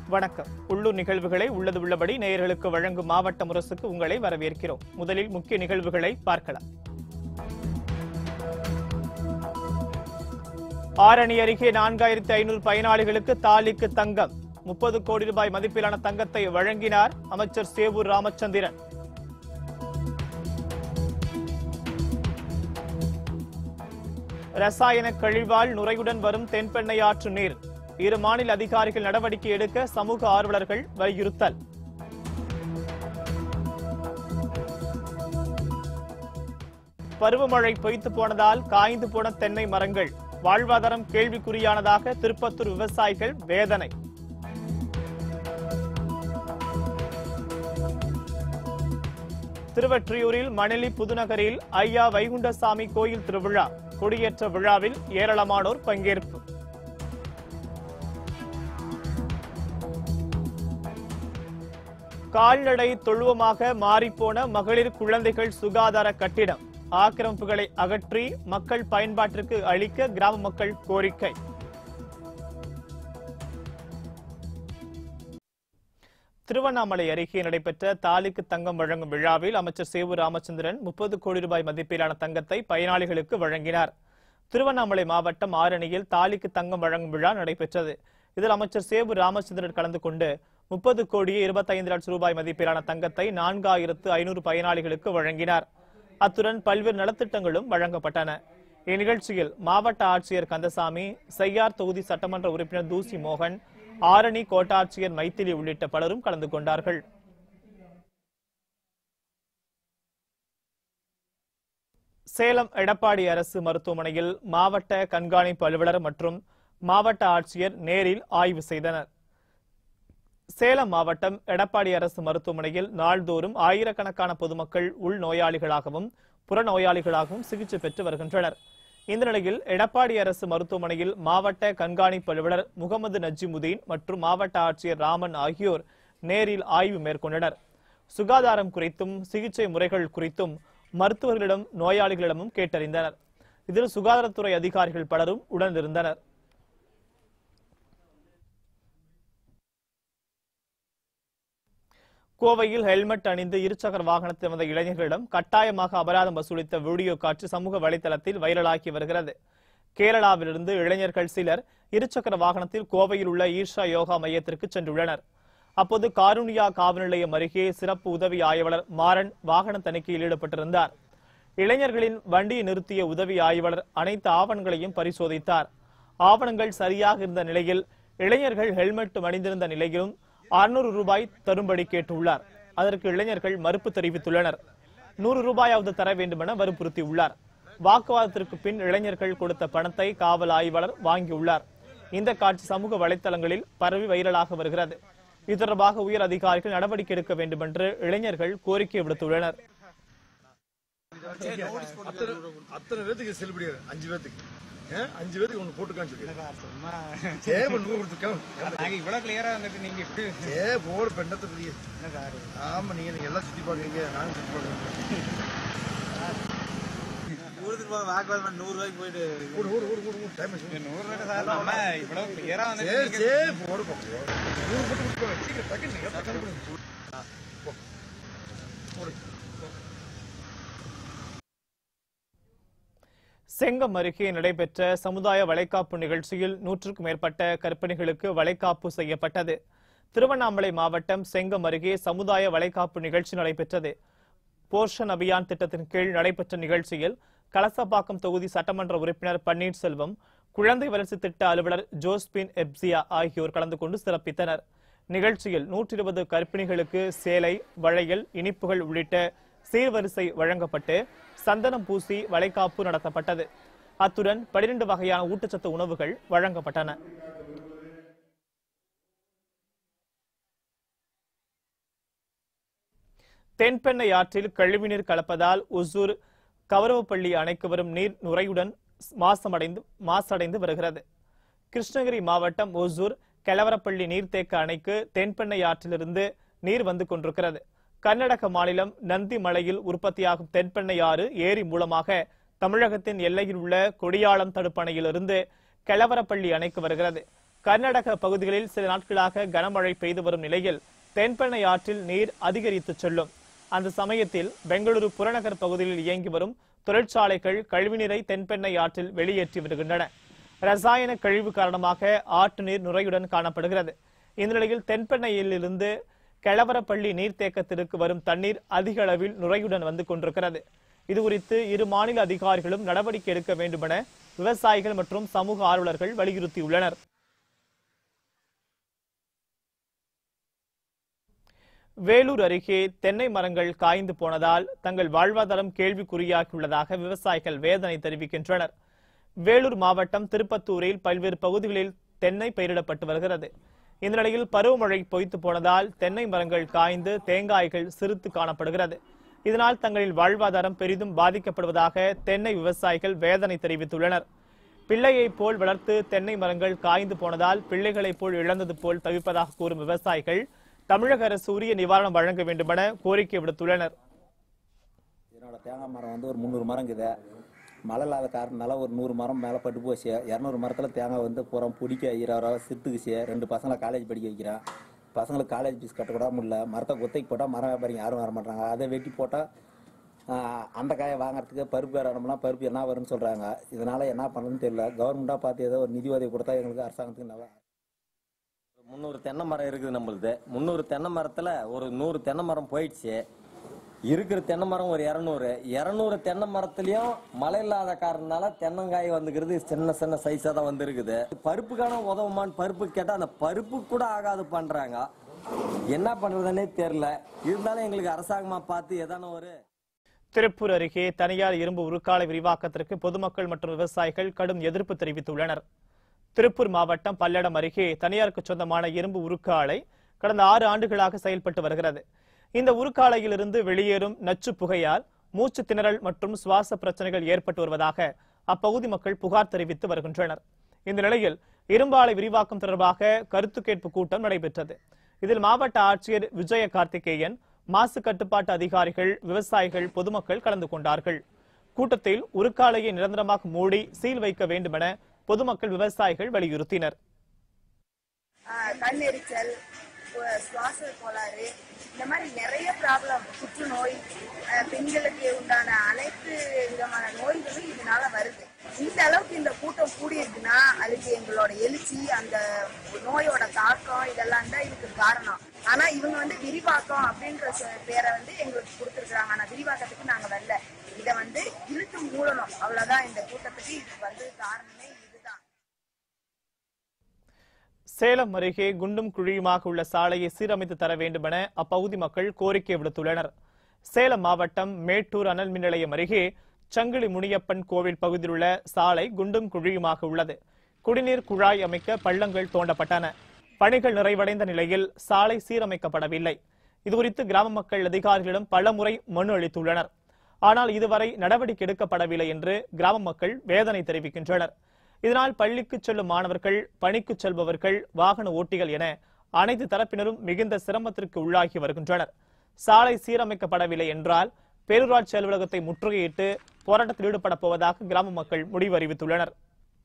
வணக்கம் உள்ளூர் நிகழ்வுகளை உள்ளது உள்ளபடி நேயர்களுக்கு வழங்கும் மாவட்ட முரசுக்கு உங்களை வரவேற்கிறோம் முதலில் முக்கிய நிகழ்வுகளை பார்க்கலாம் ஆரணி அருகே நான்காயிரத்தி ஐநூறு பயனாளிகளுக்கு தாலிக்கு தங்கம் முப்பது கோடி ரூபாய் மதிப்பிலான தங்கத்தை வழங்கினார் அமைச்சர் சேவூர் ராமச்சந்திரன் ரசாயன கழிவால் நுரையுடன் வரும் தென்பெண்ணை ஆற்று நீர் இரு மாநில அதிகாரிகள் நடவடிக்கை எடுக்க சமூக ஆர்வலர்கள் வலியுறுத்தல் பருவமழை பொய்த்து போனதால் காய்ந்து போன தென்னை மரங்கள் வாழ்வாதாரம் கேள்விக்குறியானதாக திருப்பத்தூர் விவசாயிகள் வேதனை திருவற்றியூரில் மணலி புதுநகரில் ஐயா வைகுண்டசாமி கோயில் திருவிழா கொடியேற்ற விழாவில் ஏராளமானோர் பங்கேற்பு கால்நடை தொழுவமாக மாறிப்போன மகளிர் குழந்தைகள் சுகாதார கட்டிடம் ஆக்கிரமிப்புகளை அகற்றி மக்கள் பயன்பாட்டிற்கு அளிக்க கிராம மக்கள் கோரிக்கை திருவண்ணாமலை அருகே நடைபெற்ற தாலிக்கு தங்கம் வழங்கும் விழாவில் அமைச்சர் சேவூர் ராமச்சந்திரன் முப்பது கோடி ரூபாய் மதிப்பிலான தங்கத்தை பயனாளிகளுக்கு வழங்கினார் திருவண்ணாமலை மாவட்டம் ஆரணியில் தாலிக்கு தங்கம் வழங்கும் விழா நடைபெற்றது இதில் அமைச்சர் சேவூர் ராமச்சந்திரன் கலந்து கொண்டு முப்பது கோடியே இருபத்தைந்து லட்சம் ரூபாய் மதிப்பிலான தங்கத்தை நான்காயிரத்து ஐநூறு பயனாளிகளுக்கு வழங்கினார் அத்துடன் பல்வேறு நலத்திட்டங்களும் வழங்கப்பட்டன இந்நிகழ்ச்சியில் மாவட்ட ஆட்சியர் கந்தசாமி செய்யார் தொகுதி சட்டமன்ற உறுப்பினர் தூசி மோகன் ஆரணி கோட்டாட்சியர் மைத்திலி உள்ளிட்ட பலரும் கலந்து கொண்டார்கள் சேலம் எடப்பாடி அரசு மருத்துவமனையில் மாவட்ட கண்காணிப்பு அலுவலர் மற்றும் மாவட்ட ஆட்சியர் நேரில் ஆய்வு செய்தனர் சேலம் மாவட்டம் எடப்பாடி அரசு மருத்துவமனையில் நாள்தோறும் ஆயிரக்கணக்கான பொதுமக்கள் உள் நோயாளிகளாகவும் புறநோயாளிகளாகவும் சிகிச்சை பெற்று வருகின்றனர் இந்த நிலையில் எடப்பாடி அரசு மருத்துவமனையில் மாவட்ட கண்காணிப்பு அலுவலர் முகமது நஜிமுதீன் மற்றும் மாவட்ட ஆட்சியர் ராமன் ஆகியோர் நேரில் ஆய்வு மேற்கொண்டனர் சுகாதாரம் குறித்தும் சிகிச்சை முறைகள் குறித்தும் மருத்துவர்களிடம் நோயாளிகளிடமும் கேட்டறிந்தனர் இதில் சுகாதாரத்துறை அதிகாரிகள் பலரும் உடனிருந்தனர் கோவையில் ஹெல்மெட் அணிந்து இருசக்கர வாகனத்தில் வந்த இளைஞர்களிடம் கட்டாயமாக அபராதம் வசூலித்த வீடியோ காட்சி சமூக வலைதளத்தில் வைரலாகி வருகிறது கேரளாவிலிருந்து இளைஞர்கள் சிலர் இருசக்கர வாகனத்தில் கோவையில் உள்ள ஈஷா யோகா மையத்திற்கு சென்றுள்ளனர் அப்போது காருணியா காவல் நிலையம் அருகே சிறப்பு உதவி ஆய்வாளர் மாறன் வாகன தணிக்கையில் ஈடுபட்டிருந்தார் இளைஞர்களின் வண்டியை நிறுத்திய உதவி ஆய்வாளர் அனைத்து ஆவணங்களையும் பரிசோதித்தார் ஆவணங்கள் சரியாக இருந்த நிலையில் இளைஞர்கள் ஹெல்மெட் அணிந்திருந்த நிலையிலும் அறுநூறு ரூபாய் தரும்படி கேட்டுள்ளார் அதற்கு இளைஞர்கள் மறுப்பு தெரிவித்துள்ளனர் நூறு ரூபாயாவது தர வேண்டுமென வற்புறுத்தியுள்ளார் வாக்குவாதத்திற்கு பின் இளைஞர்கள் கொடுத்த பணத்தை காவல் ஆய்வாளர் வாங்கியுள்ளார் இந்த காட்சி சமூக வலைத்தளங்களில் பரவி வைரலாக வருகிறது இது தொடர்பாக உயர் அதிகாரிகள் நடவடிக்கை எடுக்க வேண்டும் என்று இளைஞர்கள் கோரிக்கை விடுத்துள்ளனர் அத்தனை அத்தனை பேத்துக்கு செல்லுபடியாது அஞ்சு பேத்துக்கு ஏன்? அஞ்சு பேத்துக்கு ஒண்ணு போட்டுக்கான்னு சொல்லி சும்மா ஏ ஒண்ணு கொடுத்துருக்கேன் நாங்க இவ்வளவு கிளியரா வந்துட்டு நீங்க இப்படி ஏ போட பெண்ணத்தை பெரிய என்ன சார் ஆமா நீங்க நீங்க எல்லாம் சுத்தி பாக்குறீங்க நானும் சுத்தி பாக்குறேன் ஊருக்கு போக வாக்குவாதம் பண்ணி நூறு ரூபாய்க்கு போயிட்டு ஓடு ஓடு ஓடு ஓடு ஓடு டைம் ஆச்சு நூறு ரூபாய் சார் நம்ம இவ்வளவு கிளியரா சரி வந்துட்டு சரி போடு போ நூறு போட்டு கொடுத்துக்கோங்க சீக்கிரம் டக்குன்னு நீங்க டக்குன்னு கொடுங்க. போ. போடு. செங்கம் அருகே நடைபெற்ற சமுதாய வளைகாப்பு நிகழ்ச்சியில் நூற்றுக்கும் மேற்பட்ட கர்ப்பிணிகளுக்கு வளைகாப்பு செய்யப்பட்டது திருவண்ணாமலை மாவட்டம் செங்கம் அருகே சமுதாய வளைகாப்பு நிகழ்ச்சி நடைபெற்றது போஷன் அபியான் திட்டத்தின் கீழ் நடைபெற்ற நிகழ்ச்சியில் கலசப்பாக்கம் தொகுதி சட்டமன்ற உறுப்பினர் பன்னீர்செல்வம் குழந்தை வளர்ச்சி திட்ட அலுவலர் ஜோஸ்பின் எப்சியா ஆகியோர் கலந்து கொண்டு சிறப்பித்தனர் நிகழ்ச்சியில் நூற்றி இருபது கர்ப்பிணிகளுக்கு சேலை வளையல் இனிப்புகள் உள்ளிட்ட சீர்வரிசை வழங்கப்பட்டு சந்தனம் பூசி வளைகாப்பு நடத்தப்பட்டது அத்துடன் பனிரெண்டு வகையான ஊட்டச்சத்து உணவுகள் வழங்கப்பட்டன தென்பெண்ணை ஆற்றில் கழிவுநீர் கலப்பதால் ஒசூர் கவரவப்பள்ளி அணைக்கு வரும் நீர் நுரையுடன் மாசமடைந்து மாசடைந்து வருகிறது கிருஷ்ணகிரி மாவட்டம் ஒசூர் கெலவரப்பள்ளி நீர்த்தேக்க அணைக்கு தென்பெண்ணை ஆற்றிலிருந்து நீர் வந்து கொண்டிருக்கிறது கர்நாடக மாநிலம் நந்தி மலையில் உற்பத்தியாகும் தென்பெண்ணை ஆறு ஏரி மூலமாக தமிழகத்தின் எல்லையில் உள்ள கொடியாளம் தடுப்பணையிலிருந்து கெலவரப்பள்ளி அணைக்கு வருகிறது கர்நாடக பகுதிகளில் சில நாட்களாக கனமழை பெய்து வரும் நிலையில் தென்பெண்ணை ஆற்றில் நீர் அதிகரித்து செல்லும் அந்த சமயத்தில் பெங்களூரு புறநகர் பகுதியில் இயங்கி வரும் தொழிற்சாலைகள் கழிவுநீரை தென்பெண்ணை ஆற்றில் வெளியேற்றி வருகின்றன ரசாயன கழிவு காரணமாக ஆற்று நீர் நுரையுடன் காணப்படுகிறது இந்த நிலையில் தென்பெண்ணையிலிருந்து கெளவரப்பள்ளி நீர்த்தேக்கத்திற்கு வரும் தண்ணீர் அதிக அளவில் நுரையுடன் வந்து கொண்டிருக்கிறது இதுகுறித்து இரு மாநில அதிகாரிகளும் நடவடிக்கை எடுக்க வேண்டுமென விவசாயிகள் மற்றும் சமூக ஆர்வலர்கள் வலியுறுத்தியுள்ளனர் வேலூர் அருகே தென்னை மரங்கள் காய்ந்து போனதால் தங்கள் வாழ்வாதாரம் கேள்விக்குறியாகியுள்ளதாக விவசாயிகள் வேதனை தெரிவிக்கின்றனர் வேலூர் மாவட்டம் திருப்பத்தூரில் பல்வேறு பகுதிகளில் தென்னை பயிரிடப்பட்டு வருகிறது இந்த நிலையில் பருவமழை பொய்த்து போனதால் தென்னை மரங்கள் காய்ந்து தேங்காய்கள் சிறுத்து காணப்படுகிறது இதனால் தங்களின் வாழ்வாதாரம் பெரிதும் பாதிக்கப்படுவதாக தென்னை விவசாயிகள் வேதனை தெரிவித்துள்ளனர் பிள்ளையைப் போல் வளர்த்து தென்னை மரங்கள் காய்ந்து போனதால் பிள்ளைகளைப் போல் இழந்தது போல் தவிப்பதாக கூறும் விவசாயிகள் தமிழக அரசு உரிய நிவாரணம் வழங்க வேண்டுமென கோரிக்கை விடுத்துள்ளனர் என்னோட தேங்காய் மரம் வந்து ஒரு முந்நூறு மரம் இருக்குது மழை இல்லாத காரணனால ஒரு நூறு மரம் மேலே பட்டு போச்சு இரநூறு மரத்தில் தேங்காய் வந்து பூரா பிடிக்க இருபது ரூபா சித்துக்குச்சு ரெண்டு பசங்களை காலேஜ் படிக்க வைக்கிறேன் பசங்களுக்கு காலேஜ் ஃபீஸ் கட்டக்கூட முடியல மரத்தை கொத்தைக்கு போட்டால் மரம் வியாபாரிங்க யாரும் வர மாட்டாங்க அதை வெட்டி போட்டால் அந்த காயை வாங்குறதுக்கு பருப்பு வேறணும்னா பருப்பு என்ன வரும்னு சொல்கிறாங்க இதனால் என்ன பண்ணுறதுன்னு தெரியல கவர்மெண்ட்டாக பார்த்து ஏதோ ஒரு நிதி உதவி கொடுத்தா எங்களுக்கு அரசாங்கத்துக்கு நல்லா முந்நூறு தென்னை மரம் இருக்குது நம்மளுது முந்நூறு தென்னை மரத்துல ஒரு நூறு தென்னை மரம் போயிடுச்சு இருக்கிற தென்னை மரம் ஒரு இரநூறு இரநூறு தென்னை மரத்துலயும் மழை இல்லாத காரணனால தென்னங்காய் வந்துக்கிறது சின்ன சின்ன சைஸா தான் வந்திருக்குது பருப்புக்கான உதவுமான்னு பருப்பு கேட்டா அந்த பருப்பு கூட ஆகாது பண்றாங்க என்ன பண்றதுன்னே தெரியல இருந்தாலும் எங்களுக்கு அரசாங்கமா பார்த்து எதான ஒரு திருப்பூர் அருகே தனியார் இரும்பு உருக்காலை விரிவாக்கத்திற்கு பொதுமக்கள் மற்றும் விவசாயிகள் கடும் எதிர்ப்பு தெரிவித்துள்ளனர் திருப்பூர் மாவட்டம் பல்லடம் அருகே தனியாருக்கு சொந்தமான இரும்பு உருக்காலை கடந்த ஆறு ஆண்டுகளாக செயல்பட்டு வருகிறது இந்த உருக்காலையிலிருந்து வெளியேறும் நச்சு புகையால் மூச்சு திணறல் மற்றும் சுவாச பிரச்சனைகள் ஏற்பட்டு வருவதாக அப்பகுதி மக்கள் புகார் தெரிவித்து வருகின்றனர் இந்த நிலையில் இரும்பாலை விரிவாக்கம் தொடர்பாக கருத்து கேட்பு கூட்டம் நடைபெற்றது இதில் மாவட்ட ஆட்சியர் விஜய கார்த்திகேயன் மாசு கட்டுப்பாட்டு அதிகாரிகள் விவசாயிகள் பொதுமக்கள் கலந்து கொண்டார்கள் கூட்டத்தில் உருக்காலையை நிரந்தரமாக மூடி சீல் வைக்க வேண்டுமென பொதுமக்கள் விவசாயிகள் வலியுறுத்தினர் ஆஹ் கண் எரிச்சல் உ- சுவாச கோளாறு இந்த மாதிரி நிறைய ப்ராப்ளம் புற்றுநோய் ஆஹ் பெண்களுக்கு உண்டான அனைத்து விதமான நோய்களும் இதனால வருது இந்த அளவுக்கு இந்த கூட்டம் கூடியிருக்குன்னா அதுக்கு எங்களோட எழுச்சி அந்த நோயோட தாக்கம் இதெல்லாம் தான் இதுக்கு காரணம் ஆனா இவங்க வந்து விரிவாக்கம் அப்படின்ற சொ- பேரை வந்து எங்களுக்கு கொடுத்துருக்காங்க ஆனா விரிவாக்கத்துக்கு நாங்க வரல இதை வந்து இழுத்து மூடணும் அவ்வளவுதான் இந்த கூட்டத்துக்கு இது வந்து காரணமே இதுதான் சேலம் அருகே குண்டும் குழியுமாக உள்ள சாலையை சீரமைத்து தர வேண்டுமென அப்பகுதி மக்கள் கோரிக்கை விடுத்துள்ளனர் சேலம் மாவட்டம் மேட்டூர் அனல் மின் நிலையம் அருகே சங்கிலி முனியப்பன் கோவில் பகுதியில் உள்ள சாலை குண்டும் குழியுமாக உள்ளது குடிநீர் குழாய் அமைக்க பள்ளங்கள் தோண்டப்பட்டன பணிகள் நிறைவடைந்த நிலையில் சாலை சீரமைக்கப்படவில்லை இதுகுறித்து கிராம மக்கள் அதிகாரிகளிடம் பலமுறை மனு அளித்துள்ளனர் ஆனால் இதுவரை நடவடிக்கை எடுக்கப்படவில்லை என்று கிராம மக்கள் வேதனை தெரிவிக்கின்றனர் இதனால் பள்ளிக்கு செல்லும் மாணவர்கள் பணிக்கு செல்பவர்கள் வாகன ஓட்டிகள் என அனைத்து தரப்பினரும் மிகுந்த சிரமத்திற்கு உள்ளாகி வருகின்றனர் சாலை சீரமைக்கப்படவில்லை என்றால் பேரூராட்சி அலுவலகத்தை முற்றுகையிட்டு போராட்டத்தில் ஈடுபட போவதாக கிராம மக்கள் முடிவு அறிவித்துள்ளனர்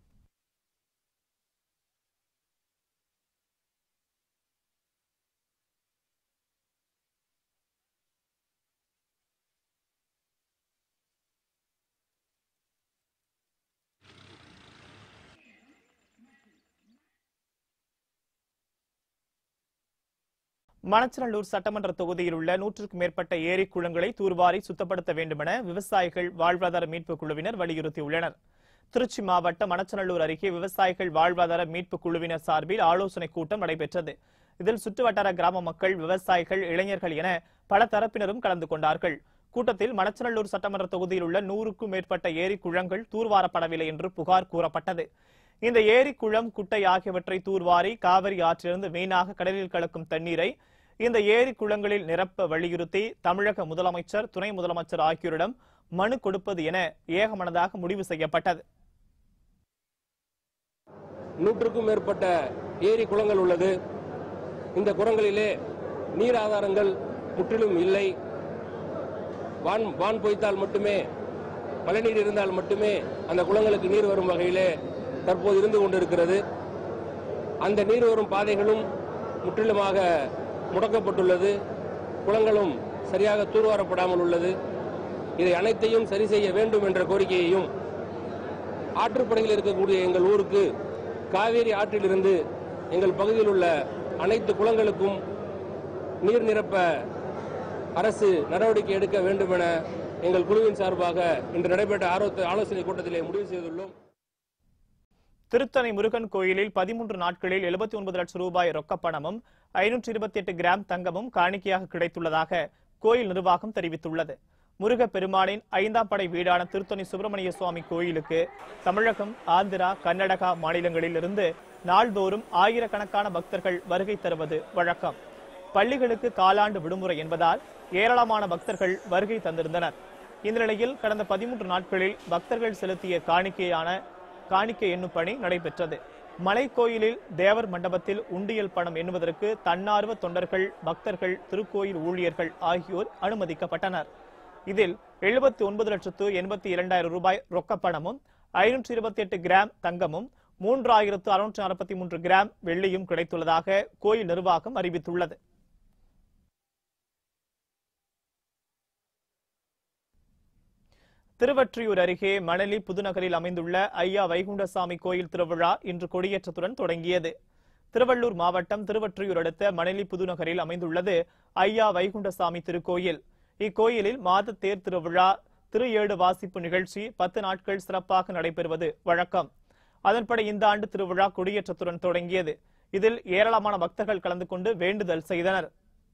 மணச்சநல்லூர் சட்டமன்ற தொகுதியில் உள்ள நூற்றுக்கும் மேற்பட்ட ஏரி குளங்களை தூர்வாரி சுத்தப்படுத்த வேண்டுமென விவசாயிகள் வாழ்வாதார மீட்பு குழுவினர் வலியுறுத்தியுள்ளனர் திருச்சி மாவட்டம் மணச்சநல்லூர் அருகே விவசாயிகள் வாழ்வாதார மீட்பு குழுவினர் சார்பில் ஆலோசனைக் கூட்டம் நடைபெற்றது இதில் சுற்றுவட்டார கிராம மக்கள் விவசாயிகள் இளைஞர்கள் என பல தரப்பினரும் கலந்து கொண்டார்கள் கூட்டத்தில் மணச்சநல்லூர் சட்டமன்ற தொகுதியில் உள்ள நூறுக்கும் மேற்பட்ட ஏரி குளங்கள் தூர்வாரப்படவில்லை என்று புகார் கூறப்பட்டது இந்த ஏரி குளம் குட்டை ஆகியவற்றை தூர்வாரி காவிரி ஆற்றிலிருந்து வீணாக கடலில் கலக்கும் தண்ணீரை இந்த ஏரி குளங்களில் நிரப்ப வலியுறுத்தி தமிழக முதலமைச்சர் துணை முதலமைச்சர் ஆகியோரிடம் மனு கொடுப்பது என ஏகமனதாக முடிவு செய்யப்பட்டது நூற்றுக்கும் மேற்பட்ட ஏரி குளங்கள் உள்ளது இந்த குளங்களிலே நீர் ஆதாரங்கள் முற்றிலும் இல்லை வான் வான் பொய்த்தால் மட்டுமே மழைநீர் இருந்தால் மட்டுமே அந்த குளங்களுக்கு நீர் வரும் வகையிலே தற்போது இருந்து கொண்டிருக்கிறது அந்த நீர் வரும் பாதைகளும் முற்றிலுமாக முடக்கப்பட்டுள்ளது குளங்களும் சரியாக தூர்வாரப்படாமல் உள்ளது இதை அனைத்தையும் சரி செய்ய வேண்டும் என்ற கோரிக்கையையும் ஆற்றுப்படையில் இருக்கக்கூடிய எங்கள் ஊருக்கு காவேரி ஆற்றிலிருந்து எங்கள் பகுதியில் உள்ள அனைத்து குளங்களுக்கும் நீர் நிரப்ப அரசு நடவடிக்கை எடுக்க வேண்டும் என எங்கள் குழுவின் சார்பாக இன்று நடைபெற்ற ஆலோச- ஆலோசனை கூட்டத்திலே முடிவு செய்துள்ளோம் திருத்தணி முருகன் கோயிலில் பதிமூன்று நாட்களில் எழுபத்தி ஒன்பது லட்சம் ரூபாய் ரொக்கப்பணமும் ஐநூற்றி இருபத்தி எட்டு கிராம் தங்கமும் காணிக்கையாக கிடைத்துள்ளதாக கோயில் நிர்வாகம் தெரிவித்துள்ளது முருகப் பெருமானின் ஐந்தாம் படை வீடான திருத்தணி சுப்பிரமணிய சுவாமி கோயிலுக்கு தமிழகம் ஆந்திரா கர்நாடகா மாநிலங்களில் இருந்து நாள்தோறும் ஆயிரக்கணக்கான பக்தர்கள் வருகை தருவது வழக்கம் பள்ளிகளுக்கு காலாண்டு விடுமுறை என்பதால் ஏராளமான பக்தர்கள் வருகை தந்திருந்தனர் இந்த நிலையில் கடந்த பதிமூன்று நாட்களில் பக்தர்கள் செலுத்திய காணிக்கையான காணிக்கை எண்ணும் பணி நடைபெற்றது மலைக்கோயிலில் தேவர் மண்டபத்தில் உண்டியல் பணம் எண்ணுவதற்கு தன்னார்வ தொண்டர்கள் பக்தர்கள் திருக்கோயில் ஊழியர்கள் ஆகியோர் அனுமதிக்கப்பட்டனர் இதில் எழுபத்தி ஒன்பது லட்சத்து எண்பத்தி இரண்டாயிரம் ரூபாய் ரொக்கப்பணமும் ஐநூற்றி இருபத்தி எட்டு கிராம் தங்கமும் மூன்றாயிரத்து அறுநூற்று நாற்பத்தி மூன்று கிராம் வெள்ளியும் கிடைத்துள்ளதாக கோயில் நிர்வாகம் அறிவித்துள்ளது திருவற்றியூர் அருகே மணலி புதுநகரில் அமைந்துள்ள ஐயா வைகுண்டசாமி கோயில் திருவிழா இன்று கொடியேற்றத்துடன் தொடங்கியது திருவள்ளூர் மாவட்டம் திருவற்றியூர் அடுத்த மணலி புதுநகரில் அமைந்துள்ளது ஐயா வைகுண்டசாமி திருக்கோயில் இக்கோயிலில் மாத தேர் திருவிழா திரு ஏடு வாசிப்பு நிகழ்ச்சி பத்து நாட்கள் சிறப்பாக நடைபெறுவது வழக்கம் அதன்படி இந்த ஆண்டு திருவிழா கொடியேற்றத்துடன் தொடங்கியது இதில் ஏராளமான பக்தர்கள் கலந்து கொண்டு வேண்டுதல் செய்தனர்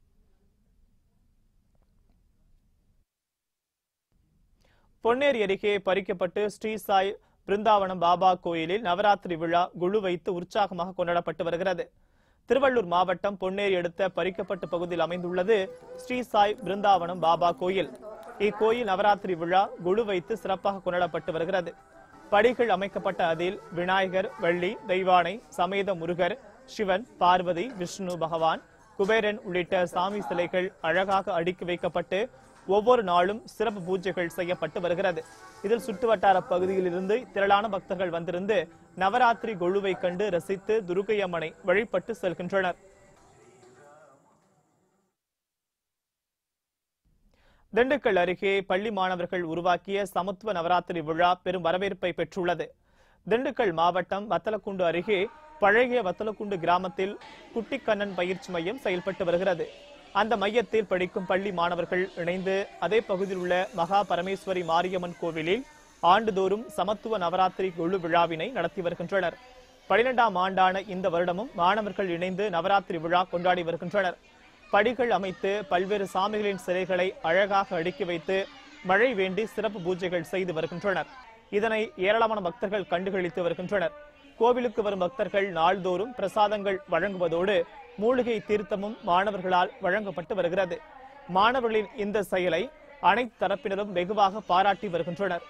பொன்னேரி அருகே பறிக்கப்பட்டு ஸ்ரீ சாய் பிருந்தாவனம் பாபா கோயிலில் நவராத்திரி விழா குழு வைத்து உற்சாகமாக கொண்டாடப்பட்டு வருகிறது திருவள்ளூர் மாவட்டம் பொன்னேரி அடுத்த பறிக்கப்பட்ட பகுதியில் அமைந்துள்ளது ஸ்ரீ சாய் பிருந்தாவனம் பாபா கோயில் இக்கோயில் நவராத்திரி விழா குழு வைத்து சிறப்பாக கொண்டாடப்பட்டு வருகிறது படிகள் அமைக்கப்பட்ட அதில் விநாயகர் வள்ளி தெய்வானை சமேத முருகர் சிவன் பார்வதி விஷ்ணு பகவான் குபேரன் உள்ளிட்ட சாமி சிலைகள் அழகாக அடுக்கி வைக்கப்பட்டு ஒவ்வொரு நாளும் சிறப்பு பூஜைகள் செய்யப்பட்டு வருகிறது இதில் சுற்றுவட்டார பகுதியில் இருந்து திரளான பக்தர்கள் வந்திருந்து நவராத்திரி கொழுவை கண்டு ரசித்து துர்க்கை அம்மனை வழிபட்டு செல்கின்றனர் திண்டுக்கல் அருகே பள்ளி மாணவர்கள் உருவாக்கிய சமத்துவ நவராத்திரி விழா பெரும் வரவேற்பை பெற்றுள்ளது திண்டுக்கல் மாவட்டம் வத்தலக்குண்டு அருகே பழைய வத்தலக்குண்டு கிராமத்தில் குட்டிக்கண்ணன் பயிற்சி மையம் செயல்பட்டு வருகிறது அந்த மையத்தில் படிக்கும் பள்ளி மாணவர்கள் இணைந்து அதே பகுதியில் உள்ள மகா பரமேஸ்வரி மாரியம்மன் கோவிலில் ஆண்டுதோறும் சமத்துவ நவராத்திரி குழு விழாவினை நடத்தி வருகின்றனர் பனிரெண்டாம் ஆண்டான இந்த வருடமும் மாணவர்கள் இணைந்து நவராத்திரி விழா கொண்டாடி வருகின்றனர் படிகள் அமைத்து பல்வேறு சாமிகளின் சிலைகளை அழகாக அடுக்கி வைத்து மழை வேண்டி சிறப்பு பூஜைகள் செய்து வருகின்றனர் இதனை ஏராளமான பக்தர்கள் கண்டுகளித்து வருகின்றனர் கோவிலுக்கு வரும் பக்தர்கள் நாள்தோறும் பிரசாதங்கள் வழங்குவதோடு மூலிகை தீர்த்தமும் மாணவர்களால் வழங்கப்பட்டு வருகிறது மாணவர்களின் இந்த செயலை அனைத்து தரப்பினரும் வெகுவாக பாராட்டி வருகின்றனர்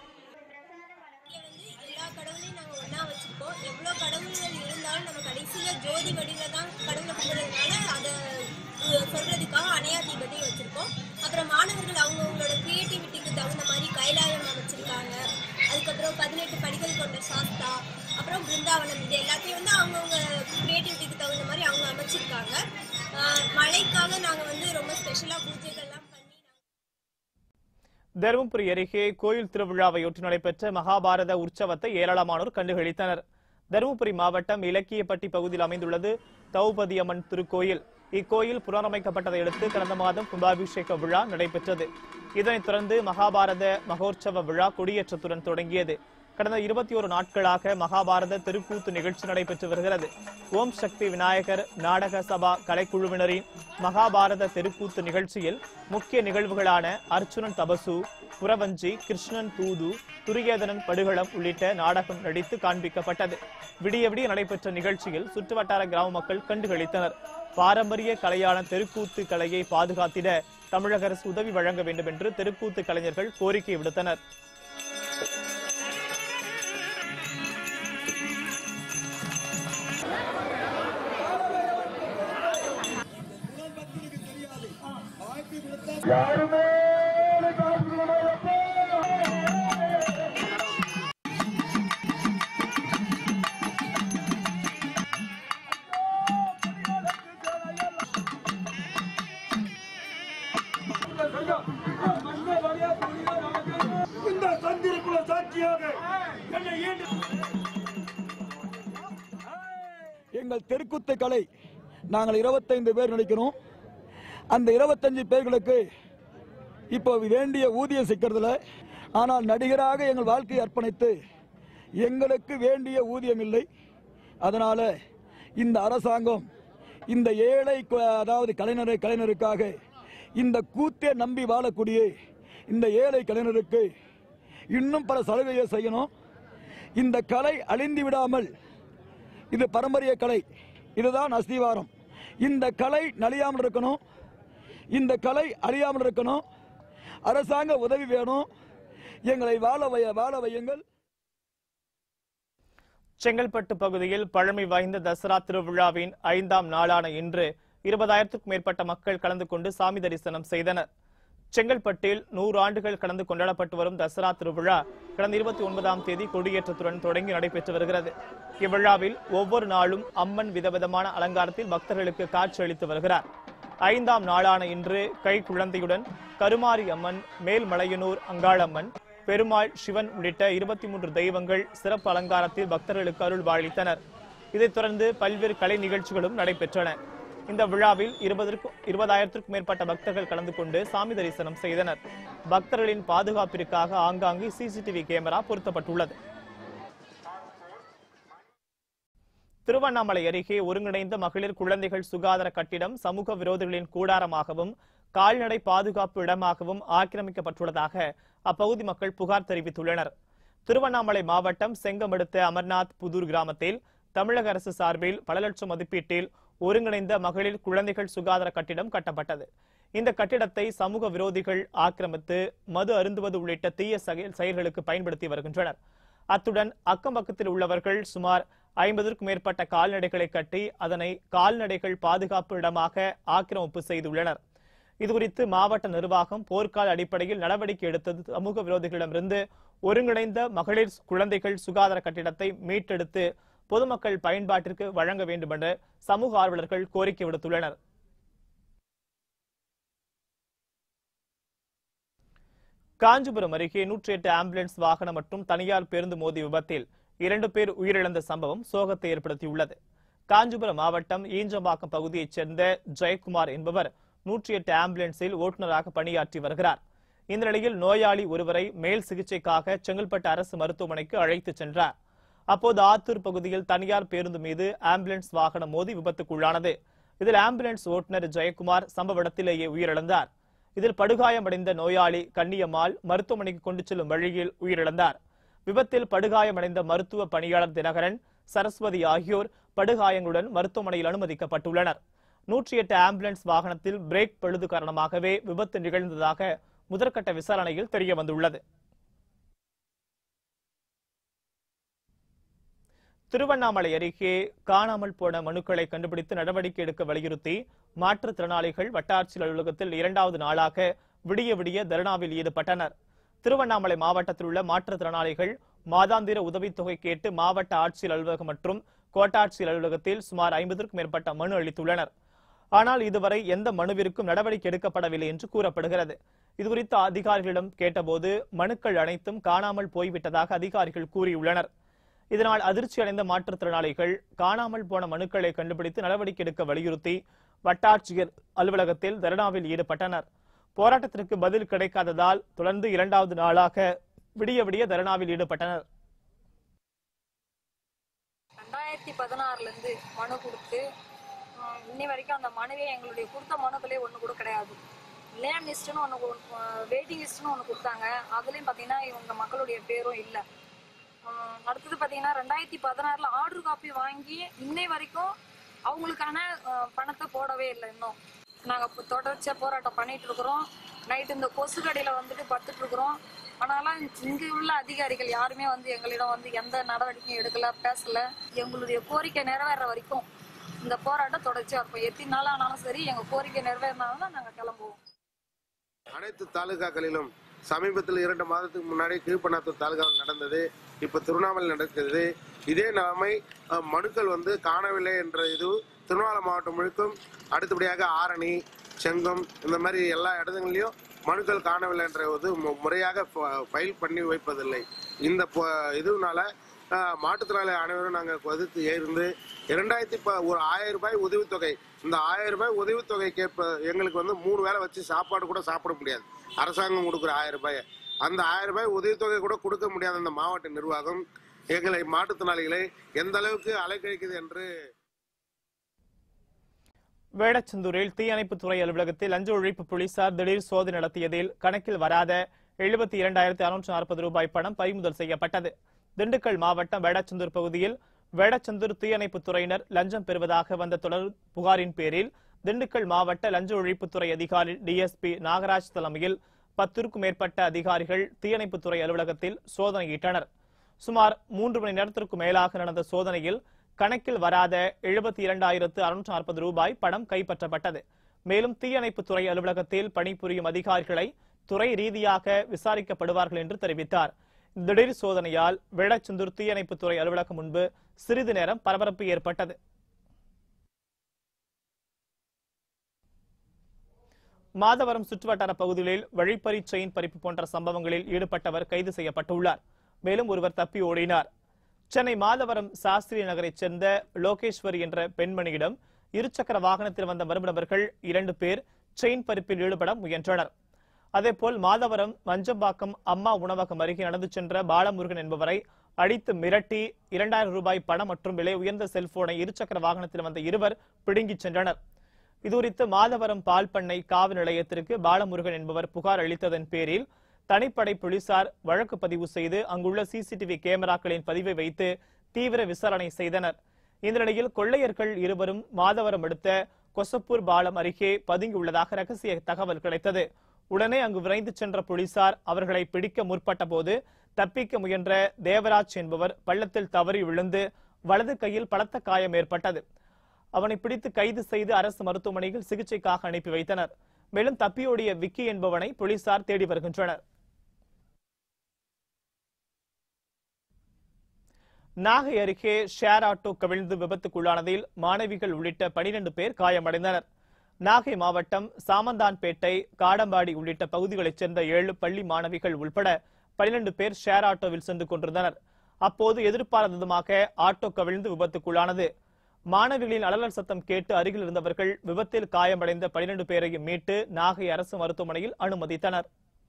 எல்லா கடவுளையும் நாங்க ஒண்ணா வச்சிருக்கோம் எவ்வளவு கடவுள்கள் இருந்தாலும் நம்ம கடைசியில ஜோதி வடிவில தான் கடவுளை கும்பிடுறதுனால அதை அஹ், சொல்றதுக்காக அணையா தீபத்தை வச்சிருக்கோம் அப்புறம் மாணவர்கள் அவங்கவுங்களோட கிரியேட்டிவிட்டிக்கு தகுந்த மாதிரி கைலாயம் அமைச்சிருக்காங்க அதுக்கப்புறம் பதினெட்டு படிகள் கொண்ட சாஸ்தா அப்புறம் பிருந்தாவனம் இது எல்லாத்தையும் வந்து அவங்கவுங்க கிரியேட்டிவிட்டிக்கு தகுந்த மாதிரி அவங்க அமைச்சிருக்காங்க அஹ், மழைக்காக நாங்க வந்து ரொம்ப ஸ்பெஷலா பூஜைகள்லாம் பண்ணி நாங்க தருமபுரி அருகே கோயில் திருவிழாவையொட்டி நடைபெற்ற மகாபாரத உற்சவத்தை ஏராளமானோர் கண்டுகளித்தனர் தருமபுரி மாவட்டம் இலக்கியப்பட்டி பகுதியில் அமைந்துள்ளது தௌபதி அம்மன் திருக்கோயில் இக்கோயில் புனரமைக்கப்பட்டதை அடுத்து கடந்த மாதம் கும்பாபிஷேக விழா நடைபெற்றது இதனைத் தொடர்ந்து மகாபாரத மகோற்சவ விழா கொடியேற்றத்துடன் தொடங்கியது கடந்த இருபத்தி ஒரு நாட்களாக மகாபாரத திருக்கூத்து நிகழ்ச்சி நடைபெற்று வருகிறது ஓம் சக்தி விநாயகர் நாடக சபா கலைக்குழுவினரின் மகாபாரத தெருக்கூத்து நிகழ்ச்சியில் முக்கிய நிகழ்வுகளான அர்ச்சுனன் தபசு புறவஞ்சி கிருஷ்ணன் தூது துரியோதனன் படுகளம் உள்ளிட்ட நாடகம் நடித்து காண்பிக்கப்பட்டது விடிய விடிய நடைபெற்ற நிகழ்ச்சியில் சுற்றுவட்டார கிராம மக்கள் கண்டுகளித்தனர் பாரம்பரிய கலையான தெருக்கூத்து கலையை பாதுகாத்திட தமிழக அரசு உதவி வழங்க வேண்டும் என்று தெருக்கூத்து கலைஞர்கள் கோரிக்கை விடுத்தனர் எங்கள் தெருக்கூத்து கலை நாங்கள் இருபத்தைந்து பேர் நடிக்கிறோம் அந்த இருபத்தஞ்சு பேர்களுக்கு இப்போ வேண்டிய ஊதியம் சிக்கிறதுல ஆனால் நடிகராக எங்கள் வாழ்க்கையை அர்ப்பணித்து எங்களுக்கு வேண்டிய ஊதியம் இல்லை அதனால இந்த அரசாங்கம் இந்த ஏழை கு- அதாவது கலைஞரை கலைஞருக்காக இந்த கூத்தை நம்பி வாழக்கூடிய இந்த ஏழை கலைஞருக்கு இன்னும் பல சலுகையை செய்யணும் இந்த கலை அழிந்து விடாமல் இது பாரம்பரிய கலை இதுதான் அஸ்திவாரம் இந்த கலை நலியாமல் இருக்கணும் இந்த கலை அழியாமல் இருக்கணும் அரசாங்க உதவி வேணும் எங்களை வாழ வைய வாழ வையுங்கள் செங்கல்பட்டு பகுதியில் பழமை வாய்ந்த தசரா திருவிழாவின் ஐந்தாம் நாளான இன்று இருபதாயிரத்துக்கும் மேற்பட்ட மக்கள் கலந்து கொண்டு சாமி தரிசனம் செய்தனர் செங்கல்பட்டில் நூறு ஆண்டுகள் கடந்து கொண்டாடப்பட்டு வரும் தசரா திருவிழா கடந்த இருபத்தி ஒன்பதாம் தேதி கொடியேற்றத்துடன் தொடங்கி நடைபெற்று வருகிறது இவ்விழாவில் ஒவ்வொரு நாளும் அம்மன் விதவிதமான அலங்காரத்தில் பக்தர்களுக்கு காட்சியளித்து வருகிறார் ஐந்தாம் நாளான இன்று கை குழந்தையுடன் கருமாரி அம்மன் மேல்மலையனூர் அங்காளம்மன் பெருமாள் சிவன் உள்ளிட்ட இருபத்தி மூன்று தெய்வங்கள் சிறப்பு அலங்காரத்தில் பக்தர்களுக்கு அருள் பாலித்தனர் இதைத் தொடர்ந்து பல்வேறு கலை நிகழ்ச்சிகளும் நடைபெற்றன இந்த விழாவில் இருபதற்கும் இருபதாயிரத்திற்கும் மேற்பட்ட பக்தர்கள் கலந்து கொண்டு சாமி தரிசனம் செய்தனர் பக்தர்களின் பாதுகாப்பிற்காக ஆங்காங்கு சிசிடிவி கேமரா பொருத்தப்பட்டுள்ளது திருவண்ணாமலை அருகே ஒருங்கிணைந்த மகளிர் குழந்தைகள் சுகாதார கட்டிடம் சமூக விரோதிகளின் கூடாரமாகவும் கால்நடை பாதுகாப்பு இடமாகவும் ஆக்கிரமிக்கப்பட்டுள்ளதாக அப்பகுதி மக்கள் புகார் தெரிவித்துள்ளனர் திருவண்ணாமலை மாவட்டம் செங்கமடுத்த அமர்நாத் புதூர் கிராமத்தில் தமிழக அரசு சார்பில் பல லட்சம் மதிப்பீட்டில் ஒருங்கிணைந்த மகளிர் குழந்தைகள் சுகாதார கட்டிடம் கட்டப்பட்டது இந்த கட்டிடத்தை சமூக விரோதிகள் ஆக்கிரமித்து மது அருந்துவது உள்ளிட்ட தீய செயல்- செயல்களுக்கு பயன்படுத்தி வருகின்றனர் அத்துடன் அக்கம் பக்கத்தில் உள்ளவர்கள் சுமார் ஐம்பதற்கும் மேற்பட்ட கால்நடைகளை கட்டி அதனை கால்நடைகள் பாதுகாப்பு இடமாக ஆக்கிரமிப்பு செய்துள்ளனர் இதுகுறித்து மாவட்ட நிர்வாகம் போர்க்கால அடிப்படையில் நடவடிக்கை எடுத்தது சமூக விரோதிகளிடமிருந்து ஒருங்கிணைந்த மகளிர் குழந்தைகள் சுகாதார கட்டிடத்தை மீட்டெடுத்து பொதுமக்கள் பயன்பாட்டிற்கு வழங்க வேண்டும் என சமூக ஆர்வலர்கள் கோரிக்கை விடுத்துள்ளனர் காஞ்சிபுரம் அருகே நூற்றி எட்டு ஆம்புலன்ஸ் வாகனம் மற்றும் தனியார் பேருந்து மோதி விபத்தில் இரண்டு பேர் உயிரிழந்த சம்பவம் சோகத்தை ஏற்படுத்தியுள்ளது காஞ்சிபுரம் மாவட்டம் ஈஞ்சம்பாக்கம் பகுதியைச் சேர்ந்த ஜெயக்குமார் என்பவர் நூற்றி எட்டு ஆம்புலன்ஸில் ஓட்டுநராக பணியாற்றி வருகிறார் இந்த நிலையில் நோயாளி ஒருவரை மேல் சிகிச்சைக்காக செங்கல்பட்டு அரசு மருத்துவமனைக்கு அழைத்துச் சென்றார் அப்போது ஆத்தூர் பகுதியில் தனியார் பேருந்து மீது ஆம்புலன்ஸ் வாகனம் மோதி விபத்துக்குள்ளானது இதில் ஆம்புலன்ஸ் ஓட்டுநர் ஜெயக்குமார் சம்பவ இடத்திலேயே உயிரிழந்தார் இதில் படுகாயமடைந்த நோயாளி கன்னியம்மாள் மருத்துவமனைக்கு கொண்டு செல்லும் வழியில் உயிரிழந்தார் விபத்தில் படுகாயமடைந்த மருத்துவ பணியாளர் தினகரன் சரஸ்வதி ஆகியோர் படுகாயங்களுடன் மருத்துவமனையில் அனுமதிக்கப்பட்டுள்ளனர் நூற்றி எட்டு ஆம்புலன்ஸ் வாகனத்தில் பிரேக் பழுது காரணமாகவே விபத்து நிகழ்ந்ததாக முதற்கட்ட விசாரணையில் தெரிய வந்துள்ளது திருவண்ணாமலை அருகே காணாமல் போன மனுக்களை கண்டுபிடித்து நடவடிக்கை எடுக்க வலியுறுத்தி மாற்றுத்திறனாளிகள் வட்டாட்சியர் அலுவலகத்தில் இரண்டாவது நாளாக விடிய விடிய தர்ணாவில் ஈடுபட்டனர் திருவண்ணாமலை மாவட்டத்தில் உள்ள மாற்றுத்திறனாளிகள் மாதாந்திர உதவித்தொகை கேட்டு மாவட்ட ஆட்சியர் அலுவலகம் மற்றும் கோட்டாட்சியர் அலுவலகத்தில் சுமார் ஐம்பதற்கும் மேற்பட்ட மனு அளித்துள்ளனர் ஆனால் இதுவரை எந்த மனுவிற்கும் நடவடிக்கை எடுக்கப்படவில்லை என்று கூறப்படுகிறது இதுகுறித்து அதிகாரிகளிடம் கேட்டபோது மனுக்கள் அனைத்தும் காணாமல் போய்விட்டதாக அதிகாரிகள் கூறியுள்ளனர் இதனால் அதிர்ச்சி அடைந்த மாற்றுத்திறனாளிகள் காணாமல் போன மனுக்களை கண்டுபிடித்து நடவடிக்கை எடுக்க வலியுறுத்தி வட்டாட்சியர் அலுவலகத்தில் தர்ணாவில் ஈடுபட்டனர் போராட்டத்திற்கு பதில் கிடைக்காததால் தொடர்ந்து இரண்டாவது நாளாக விடிய விடிய தர்ணாவில் ஈடுபட்டனர் ரெண்டாயிரத்தி பதினாறுல இருந்து மனு கொடுத்து ஆஹ், இன்னி வரைக்கும் அந்த மனுவே எங்களுடைய கொடுத்த மனுக்களே ஒன்று கூட கிடையாது லேண்ட் லிஸ்ட்னு ஒன்று வெயிட்டிங் லிஸ்ட்னு ஒன்று கொடுத்தாங்க அதுலேயும் பார்த்தீங்கன்னா இவங்க மக்களுடைய பேரும் இல்லை அடுத்தது பார்த்தீங்கன்னா ரெண்டாயிரத்தி பதினாறுல ஆர்டர் காப்பி வாங்கி இன்னை வரைக்கும் அவங்களுக்கான ஆஹ், பணத்தை போடவே இல்லை இன்னும் நாங்கள் இப்போ தொடர்ச்சியாக போராட்டம் பண்ணிட்டு இருக்கிறோம் நைட்டு இந்த கொசு கடையில் வந்துட்டு படுத்துட்டு இருக்கிறோம் ஆனாலும் இங்கே உள்ள அதிகாரிகள் யாருமே வந்து எங்களிடம் வந்து எந்த நடவடிக்கையும் எடுக்கல பேசல எங்களுடைய கோரிக்கை நிறைவேற வரைக்கும் இந்த போராட்டம் தொடர்ச்சியாக இருக்கும் எத்தனை நாள் ஆனாலும் சரி எங்கள் கோரிக்கை நிறைவேறினாலும் தான் நாங்கள் கிளம்புவோம் அனைத்து தாலுகாக்களிலும் சமீபத்தில் இரண்டு மாதத்துக்கு முன்னாடி கீழ்பண்ணாத்தூர் தாலுகாவில் நடந்தது இப்போ திருவண்ணாமலை நடக்கிறது இதே நிலைமை அஹ், மனுக்கள் வந்து காணவில்லை என்ற இது திருவண்ணாமலை மாவட்டம் முழுக்கும் அடுத்தபடியாக ஆரணி செங்கம் இந்த மாதிரி எல்லா இடத்துங்களையும் மனுக்கள் காணவில்லை என்ற இது மு- முறையாக ஃப- ஃபைல் பண்ணி வைப்பதில்லை இந்த பொ- இதுனால ஆஹ், மாற்றுத்திறனாளி அனைவரும் நாங்கள் எதிர்த்து இருந்து இரண்டாயிரத்தி ப ஒரு ஆயிரம் ரூபாய் உதவித்தொகை இந்த ஆயிரம் ரூபாய் உதவித்தொகை கேட்ப எங்களுக்கு வந்து மூணு வேளை வச்சு சாப்பாடு கூட சாப்பிட முடியாது அரசாங்கம் கொடுக்குற ஆயிரம் ரூபாய் அந்த ஆயிரம் ரூபாய் உதவித்தொகை கூட கொடுக்க முடியாத அந்த மாவட்ட நிர்வாகம் எங்களை மாற்றுத்திறனாளிகளை எந்த அளவுக்கு அலைக்கழிக்குது என்று வேடச்சந்தூரில் தீயணைப்புத்துறை அலுவலகத்தில் லஞ்ச ஒழிப்பு போலீசார் திடீர் சோதனை நடத்தியதில் கணக்கில் வராத எழுபத்தி இரண்டாயிரத்தி அறுநூற்று நாற்பது ரூபாய் பணம் பறிமுதல் செய்யப்பட்டது திண்டுக்கல் மாவட்டம் வேடச்சந்தூர் பகுதியில் வேடச்சந்தூர் தீயணைப்புத்துறையினர் லஞ்சம் பெறுவதாக வந்த தொடர் புகாரின் பேரில் திண்டுக்கல் மாவட்ட லஞ்ச ஒழிப்புத்துறை அதிகாரி டிஎஸ்பி நாகராஜ் தலைமையில் பத்திற்கும் மேற்பட்ட அதிகாரிகள் தீயணைப்புத்துறை அலுவலகத்தில் சோதனையிட்டனர் சுமார் மூன்று மணி நேரத்திற்கும் மேலாக நடந்த சோதனையில் கணக்கில் வராத எழுபத்தி இரண்டாயிரத்து அறுநூற்று நாற்பது ரூபாய் பணம் கைப்பற்றப்பட்டது மேலும் தீயணைப்புத்துறை அலுவலகத்தில் பணிபுரியும் அதிகாரிகளை துறை ரீதியாக விசாரிக்கப்படுவார்கள் என்று தெரிவித்தார் இந்த திடீர் சோதனையால் வேடச்சந்தூர் தீயணைப்புத்துறை அலுவலகம் முன்பு சிறிது நேரம் பரபரப்பு ஏற்பட்டது மாதவரம் சுற்றுவட்டார பகுதிகளில் வழிப்பறி செயின் பறிப்பு போன்ற சம்பவங்களில் ஈடுபட்டவர் கைது செய்யப்பட்டுள்ளார் மேலும் ஒருவர் தப்பி ஓடினார் சென்னை மாதவரம் சாஸ்திரி நகரைச் சேர்ந்த லோகேஸ்வரி என்ற பெண்மணியிடம் இருசக்கர வாகனத்தில் வந்த மர்ம நபர்கள் இரண்டு பேர் செயின் பறிப்பில் ஈடுபட முயன்றனர் அதேபோல் மாதவரம் மஞ்சம்பாக்கம் அம்மா உணவகம் அருகே நடந்து சென்ற பாலமுருகன் என்பவரை அடித்து மிரட்டி இரண்டாயிரம் ரூபாய் பணம் மற்றும் விலை உயர்ந்த செல்போனை இருசக்கர வாகனத்தில் வந்த இருவர் பிடுங்கிச் சென்றனர் இதுகுறித்து மாதவரம் பால் பண்ணை காவல் நிலையத்திற்கு பாலமுருகன் என்பவர் புகார் அளித்ததன் பேரில் தனிப்படை போலீசார் வழக்கு பதிவு செய்து அங்குள்ள சிசிடிவி கேமராக்களின் பதிவை வைத்து தீவிர விசாரணை செய்தனர் இந்த நிலையில் கொள்ளையர்கள் இருவரும் மாதவரம் அடுத்த கொசப்பூர் பாலம் அருகே பதுங்கியுள்ளதாக ரகசிய தகவல் கிடைத்தது உடனே அங்கு விரைந்து சென்ற போலீசார் அவர்களை பிடிக்க முற்பட்ட போது தப்பிக்க முயன்ற தேவராஜ் என்பவர் பள்ளத்தில் தவறி விழுந்து வலது கையில் பலத்த காயம் ஏற்பட்டது அவனை பிடித்து கைது செய்து அரசு மருத்துவமனையில் சிகிச்சைக்காக அனுப்பி வைத்தனர் மேலும் தப்பியோடிய விக்கி என்பவனை போலீசார் தேடி வருகின்றனர் நாகை அருகே ஷேர் ஆட்டோ கவிழ்ந்து விபத்துக்குள்ளானதில் மாணவிகள் உள்ளிட்ட பனிரெண்டு பேர் காயமடைந்தனர் நாகை மாவட்டம் சாமந்தான்பேட்டை காடம்பாடி உள்ளிட்ட பகுதிகளைச் சேர்ந்த ஏழு பள்ளி மாணவிகள் உள்பட பனிரெண்டு பேர் ஷேர் ஆட்டோவில் சென்று கொண்டிருந்தனர் அப்போது எதிர்பாராத விதமாக ஆட்டோ கவிழ்ந்து விபத்துக்குள்ளானது மாணவிகளின் அலறல் சத்தம் கேட்டு அருகில் இருந்தவர்கள் விபத்தில் காயமடைந்த பனிரெண்டு பேரையும் மீட்டு நாகை அரசு மருத்துவமனையில் அனுமதித்தனர்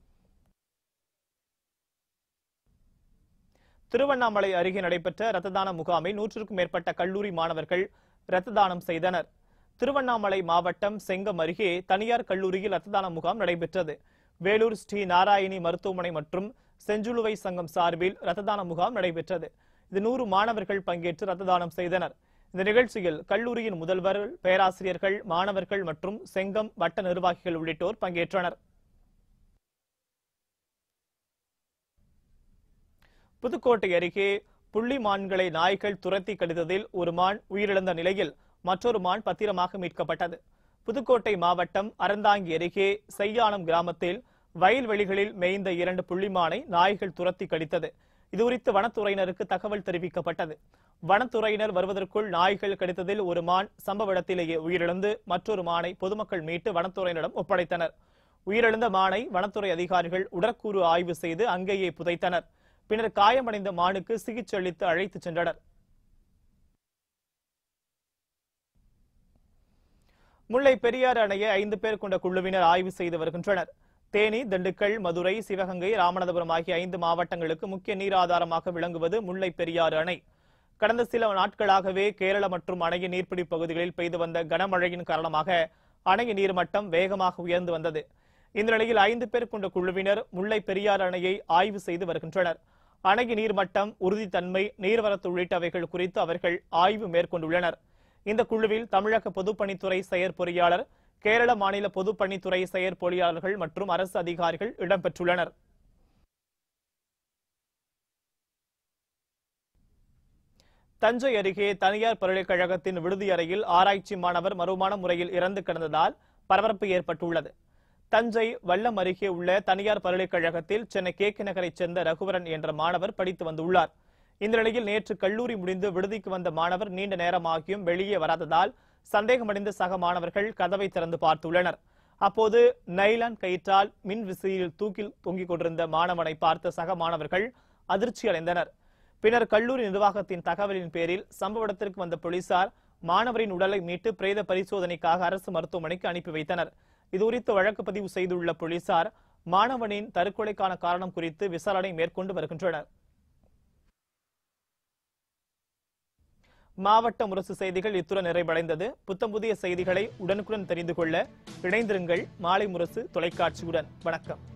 திருவண்ணாமலை அருகே நடைபெற்ற இரத்த தான முகாமில் நூற்றுக்கும் மேற்பட்ட கல்லூரி மாணவர்கள் இரத்த தானம் செய்தனர் திருவண்ணாமலை மாவட்டம் செங்கம் அருகே தனியார் கல்லூரியில் இரத்த தான முகாம் நடைபெற்றது வேலூர் ஸ்ரீ நாராயணி மருத்துவமனை மற்றும் செஞ்சுலுவை சங்கம் சார்பில் இரத்த தான முகாம் நடைபெற்றது இது நூறு மாணவர்கள் பங்கேற்று இரத்த தானம் செய்தனர் இந்த நிகழ்ச்சியில் கல்லூரியின் முதல்வர்கள் பேராசிரியர்கள் மாணவர்கள் மற்றும் செங்கம் வட்ட நிர்வாகிகள் உள்ளிட்டோர் பங்கேற்றனர் புதுக்கோட்டை அருகே புள்ளி மான்களை நாய்கள் துரத்தி கடித்ததில் ஒரு மான் உயிரிழந்த நிலையில் மற்றொரு மான் பத்திரமாக மீட்கப்பட்டது புதுக்கோட்டை மாவட்டம் அறந்தாங்கி அருகே செய்யானம் கிராமத்தில் வயல்வெளிகளில் மேய்ந்த இரண்டு புள்ளிமானை நாய்கள் துரத்தி கடித்தது இதுகுறித்து வனத்துறையினருக்கு தகவல் தெரிவிக்கப்பட்டது வனத்துறையினர் வருவதற்குள் நாய்கள் கடித்ததில் ஒரு மான் சம்பவ இடத்திலேயே உயிரிழந்து மற்றொரு மானை பொதுமக்கள் மீட்டு வனத்துறையினரிடம் ஒப்படைத்தனர் உயிரிழந்த மானை வனத்துறை அதிகாரிகள் உடற்கூறு ஆய்வு செய்து அங்கேயே புதைத்தனர் பின்னர் காயமடைந்த மானுக்கு சிகிச்சை அளித்து அழைத்துச் சென்றனர் முல்லை பெரியாறு அணையை ஐந்து பேர் கொண்ட குழுவினர் ஆய்வு செய்து வருகின்றனர் தேனி திண்டுக்கல் மதுரை சிவகங்கை ராமநாதபுரம் ஆகிய ஐந்து மாவட்டங்களுக்கு முக்கிய நீர் ஆதாரமாக விளங்குவது முல்லை பெரியாறு அணை கடந்த சில நாட்களாகவே கேரள மற்றும் அணையின் நீர்பிடி பகுதிகளில் பெய்து வந்த கனமழையின் காரணமாக அணையின் நீர்மட்டம் வேகமாக உயர்ந்து வந்தது இந்த நிலையில் ஐந்து பேர் கொண்ட குழுவினர் முல்லை பெரியாறு அணையை ஆய்வு செய்து வருகின்றனர் அணையின் நீர்மட்டம் உறுதித்தன்மை நீர்வரத்து உள்ளிட்டவைகள் குறித்து அவர்கள் ஆய்வு மேற்கொண்டுள்ளனர் இந்த குழுவில் தமிழக பொதுப்பணித்துறை செயற்பொறியாளர் கேரள மாநில பொதுப்பணித்துறை செயற்பொறியாளர்கள் மற்றும் அரசு அதிகாரிகள் இடம்பெற்றுள்ளனர் தஞ்சை அருகே தனியார் பல்கலைக்கழகத்தின் விடுதி அறையில் ஆராய்ச்சி மாணவர் மறுமான முறையில் இறந்து கிடந்ததால் பரபரப்பு ஏற்பட்டுள்ளது தஞ்சை வல்லம் அருகே உள்ள தனியார் பல்கலைக்கழகத்தில் சென்னை கேக்கு நகரைச் சேர்ந்த ரகுவரன் என்ற மாணவர் படித்து வந்துள்ளார் இந்த நிலையில் நேற்று கல்லூரி முடிந்து விடுதிக்கு வந்த மாணவர் நீண்ட நேரமாகியும் வெளியே வராததால் சந்தேகமடைந்த சக மாணவர்கள் கதவை திறந்து பார்த்துள்ளனர் அப்போது நைலான் கயிற்றால் மின் விசிறியில் தூக்கில் தொங்கிக் கொண்டிருந்த மாணவனை பார்த்த சக மாணவர்கள் அதிர்ச்சி அடைந்தனர் பின்னர் கல்லூரி நிர்வாகத்தின் தகவலின் பேரில் சம்பவ இடத்திற்கு வந்த போலீசார் மாணவரின் உடலை மீட்டு பிரேத பரிசோதனைக்காக அரசு மருத்துவமனைக்கு அனுப்பி வைத்தனர் இதுகுறித்து வழக்கு பதிவு செய்துள்ள போலீசார் மாணவனின் தற்கொலைக்கான காரணம் குறித்து விசாரணை மேற்கொண்டு வருகின்றனர் மாவட்ட முரசு செய்திகள் இத்துடன் நிறைவடைந்தது புத்தம் புதிய செய்திகளை உடனுக்குடன் தெரிந்து கொள்ள இணைந்திருங்கள் மாலை முரசு தொலைக்காட்சியுடன் வணக்கம்